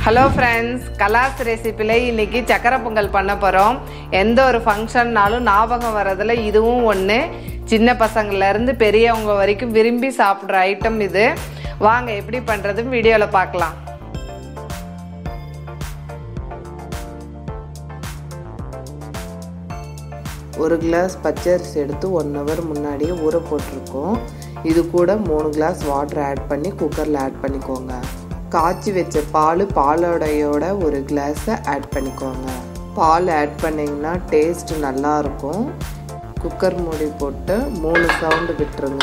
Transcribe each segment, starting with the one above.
hello friends கலாஸ் ரெசிப்பியில் இன்னைக்கு சக்கரை பொங்கல் பண்ண போகிறோம் எந்த ஒரு ஃபங்க்ஷன்னாலும் ஞாபகம் வர்றதுல இதுவும் ஒன்று சின்ன பசங்கள்லேருந்து பெரியவங்க வரைக்கும் விரும்பி சாப்பிட்ற ஐட்டம் இது வாங்க எப்படி பண்ணுறதுன்னு வீடியோவில் பார்க்கலாம் ஒரு கிளாஸ் பச்சரிசி எடுத்து ஒன் ஹவர் முன்னாடியே ஊற போட்டிருக்கோம் இது கூட மூணு கிளாஸ் வாட்டர் ஆட் பண்ணி குக்கரில் ஆட் பண்ணிக்கோங்க காய்ச்சி வச்ச பால் பாலோடையோட ஒரு கிளாஸை ஆட் பண்ணிக்கோங்க பால் ஆட் பண்ணிங்கன்னா டேஸ்ட் நல்லாயிருக்கும் குக்கர் மூடி போட்டு மூணு சவுண்டு விட்டுருங்க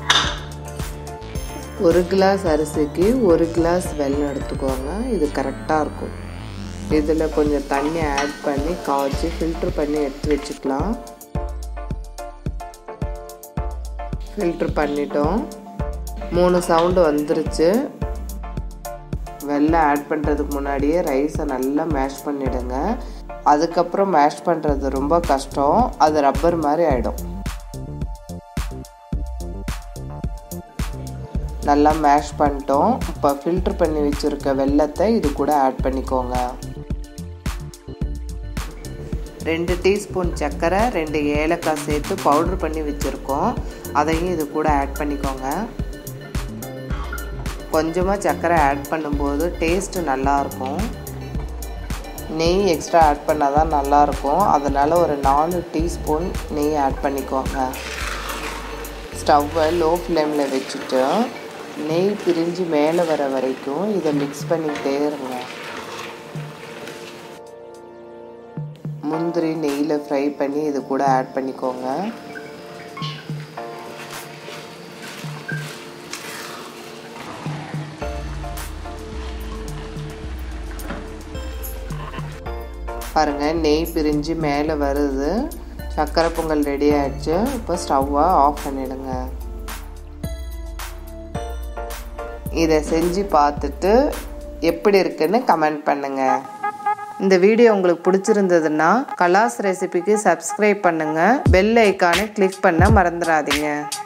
ஒரு கிளாஸ் அரிசிக்கு ஒரு கிளாஸ் வெல்லம் எடுத்துக்கோங்க இது கரெக்டாக இருக்கும் இதில் கொஞ்சம் தண்ணி ஆட் பண்ணி காய்ச்சி ஃபில்ட்ரு பண்ணி எடுத்து வச்சுக்கலாம் ஃபில்ட்ரு பண்ணிட்டோம் மூணு சவுண்டு வந்துருச்சு வெள்ளம் ஆட் பண்ணுறதுக்கு முன்னாடியே ரைஸை நல்லா மேஷ் பண்ணிவிடுங்க அதுக்கப்புறம் மேஷ் பண்ணுறது ரொம்ப கஷ்டம் அது ரப்பர் மாதிரி ஆகிடும் நல்லா மேஷ் பண்ணிட்டோம் இப்போ ஃபில்ட்ரு பண்ணி வச்சுருக்க வெள்ளத்தை இது கூட ஆட் பண்ணிக்கோங்க ரெண்டு டீஸ்பூன் சர்க்கரை ரெண்டு ஏலக்காய் சேர்த்து பவுட்ரு பண்ணி வச்சுருக்கோம் அதையும் இது கூட ஆட் பண்ணிக்கோங்க கொஞ்சமாக சர்க்கரை ஆட் பண்ணும்போது டேஸ்ட்டு நல்லாயிருக்கும் நெய் எக்ஸ்ட்ரா ஆட் பண்ணால் தான் நல்லாயிருக்கும் அதனால் ஒரு நாலு டீஸ்பூன் நெய் ஆட் பண்ணிக்கோங்க ஸ்டவ்வை லோ ஃப்ளேமில் வச்சுட்டு நெய் பிரிஞ்சு மேலே வர வரைக்கும் இதை மிக்ஸ் பண்ணிக்கிட்டே இருங்க முந்திரி நெய்யில் ஃப்ரை பண்ணி இது கூட ஆட் பண்ணிக்கோங்க பாருங்கள் நெய் பிரிஞ்சு மேலே வருது சர்க்கரை பொங்கல் ரெடி ஆயிடுச்சு இப்போ ஸ்டவ்வை ஆஃப் பண்ணிடுங்க இதை செஞ்சு பார்த்துட்டு எப்படி இருக்குன்னு கமெண்ட் பண்ணுங்கள் இந்த வீடியோ உங்களுக்கு பிடிச்சிருந்ததுன்னா கலாஸ் ரெசிபிக்கு சப்ஸ்கிரைப் பண்ணுங்கள் பெல் ஐக்கானை கிளிக் பண்ண மறந்துடாதீங்க